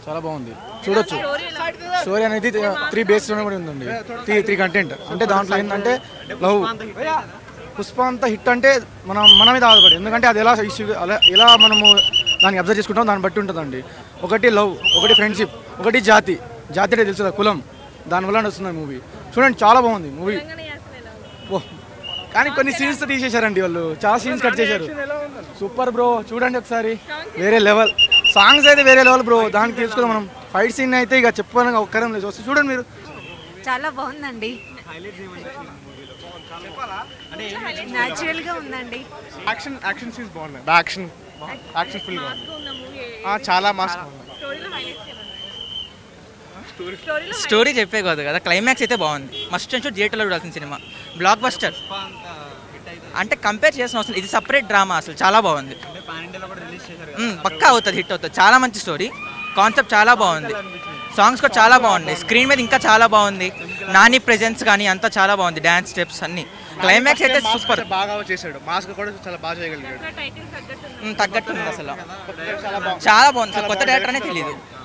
చాలా బాగుంది చూడొచ్చు స్టోరీ అనేది త్రీ బేస్ లోనే కూడా ఉందండి త్రీ త్రీ కంటెంట్ అంటే దాంట్లో ఏంటంటే లవ్ పుష్ప అంత హిట్ అంటే మనం మన మీద ఆధారపడి ఎందుకంటే అది ఎలా ఇష్యూ అలా ఎలా మనము దాన్ని అబ్జర్వ్ చేసుకుంటాం దాన్ని బట్టి ఉంటుందండి ఒకటి లవ్ ఒకటి ఫ్రెండ్షిప్ ఒకటి జాతి జాతి అంటే తెలుసు కదా, కులం దానివల్ల వస్తుంది మూవీ చూడండి చాలా బాగుంది మూవీ ఓ కానీ కొన్ని సీన్స్ తీసేశారండి వాళ్ళు చాలా సీన్స్ కట్ చేశారు సూపర్ బ్రో చూడండి ఒకసారి వేరే లెవెల్ సాంగ్స్ అయితే వేరే లెవెల్ బ్రో దానికి తీసుకుందాం మనం ఫైట్ సీన్ అయితే ఇక చెప్పాలని ఒక్కరం లేదు వస్తే చూడండి మీరు చాలా బాగుందండి న్యాచురల్ గా ఉందండి యాక్షన్ యాక్షన్ సీన్స్ బాగున్నాయి యాక్షన్ యాక్షన్ ఫుల్ బాగుంది చాలా మాస్ స్టోరీ చెప్పే కాదు కదా క్లైమాక్స్ అయితే బాగుంది మస్ట్ అండ్ షూట్ థియేటర్లో చూడాల్సిన సినిమా బ్లాక్ బస్టర్ అంటే కంపేర్ చేసిన అవసరం ఇది సపరేట్ డ్రామా అసలు చాలా బాగుంది మ్మ్, పక్కా అవుతుంది హిట్ అవుతుంది చాలా మంచి స్టోరీ కాన్సెప్ట్ చాలా బాగుంది సాంగ్స్ కూడా చాలా బాగున్నాయి స్క్రీన్ మీద ఇంకా చాలా బాగుంది నాని ప్రెజెన్స్ కానీ అంతా చాలా బాగుంది డ్యాన్స్ స్టెప్స్ అన్ని క్లైమాక్స్ అయితే సూపర్ బాగా చేశాడు మాస్క్ కూడా చాలా బాగా చేయగలిగాడు తగ్గట్టు ఉంది అసలు చాలా బాగుంది అసలు కొత్త డైరెక్టర్ అనే తెలియదు